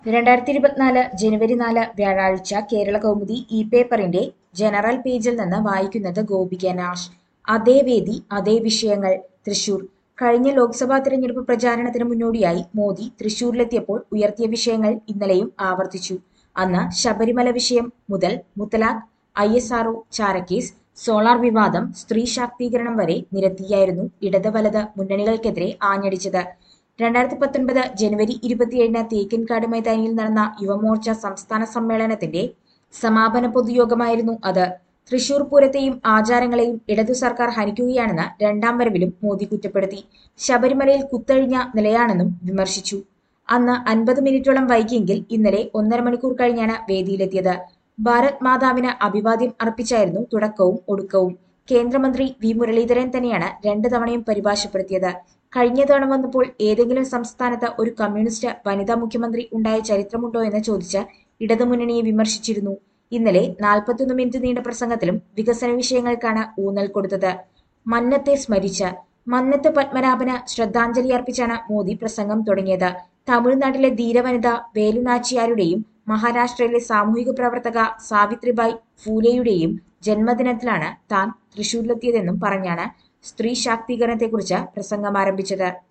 രണ്ടായിരത്തി ഇരുപത്തിനാല് ജനുവരി നാല് വ്യാഴാഴ്ച കേരള കൗമുദി ഇ പേപ്പറിന്റെ ജനറൽ പേജിൽ നിന്ന് വായിക്കുന്നത് ഗോപിക നാഷ് അതേ വേദി അതേ വിഷയങ്ങൾ തൃശൂർ കഴിഞ്ഞ ലോക്സഭാ തെരഞ്ഞെടുപ്പ് പ്രചാരണത്തിന് മുന്നോടിയായി മോദി തൃശൂരിലെത്തിയപ്പോൾ ഉയർത്തിയ വിഷയങ്ങൾ ഇന്നലെയും ആവർത്തിച്ചു അന്ന് ശബരിമല വിഷയം മുതൽ മുത്തലാഖ് ഐ എസ് ആർഒ ചാരക്കേസ് സോളാർ വിവാദം സ്ത്രീ ശാക്തീകരണം വരെ നിരത്തിയായിരുന്നു ഇടത് വലത് മുന്നണികൾക്കെതിരെ ആഞ്ഞടിച്ചത് രണ്ടായിരത്തി പത്തൊൻപത് ജനുവരി ഇരുപത്തിയേഴിന് തേക്കിൻകാട് മൈതാനിയിൽ നടന്ന യുവമോർച്ച സംസ്ഥാന സമ്മേളനത്തിന്റെ സമാപന പൊതുയോഗമായിരുന്നു അത് തൃശൂർ പൂരത്തെയും ആചാരങ്ങളെയും ഇടതു സർക്കാർ ഹനിക്കുകയാണെന്ന് രണ്ടാം വരവിലും മോദി കുറ്റപ്പെടുത്തി ശബരിമലയിൽ കുത്തഴിഞ്ഞ നിലയാണെന്നും വിമർശിച്ചു അന്ന് അൻപത് മിനിറ്റോളം വൈകിയെങ്കിൽ ഇന്നലെ ഒന്നര മണിക്കൂർ കഴിഞ്ഞാണ് വേദിയിലെത്തിയത് ഭാരത് മാതാവിന് അഭിവാദ്യം അർപ്പിച്ചായിരുന്നു തുടക്കവും ഒടുക്കവും കേന്ദ്രമന്ത്രി വി മുരളീധരൻ തന്നെയാണ് രണ്ട് തവണയും പരിഭാഷപ്പെടുത്തിയത് കഴിഞ്ഞ തവണ വന്നപ്പോൾ ഏതെങ്കിലും സംസ്ഥാനത്ത് ഒരു കമ്മ്യൂണിസ്റ്റ് വനിതാ മുഖ്യമന്ത്രി ഉണ്ടായ ചരിത്രമുണ്ടോ എന്ന് ചോദിച്ച് ഇടതുമുന്നണിയെ വിമർശിച്ചിരുന്നു ഇന്നലെ നാൽപ്പത്തൊന്ന് മിനിറ്റ് നീണ്ട പ്രസംഗത്തിലും വികസന വിഷയങ്ങൾക്കാണ് ഊന്നൽ കൊടുത്തത് മന്നത്തെ സ്മരിച്ച് മന്നത്ത് പത്മനാഭന് ശ്രദ്ധാഞ്ജലി അർപ്പിച്ചാണ് മോദി പ്രസംഗം തുടങ്ങിയത് തമിഴ്നാട്ടിലെ ധീരവനിത വേലുനാച്ചിയാരുടെയും മഹാരാഷ്ട്രയിലെ സാമൂഹിക പ്രവർത്തക സാവിത്രിബായ് ഫൂലെയുടെയും ജന്മദിനത്തിലാണ് താൻ തൃശൂരിലെത്തിയതെന്നും പറഞ്ഞാണ് സ്ത്രീ ശാക്തീകരണത്തെക്കുറിച്ച് പ്രസംഗം ആരംഭിച്ചത്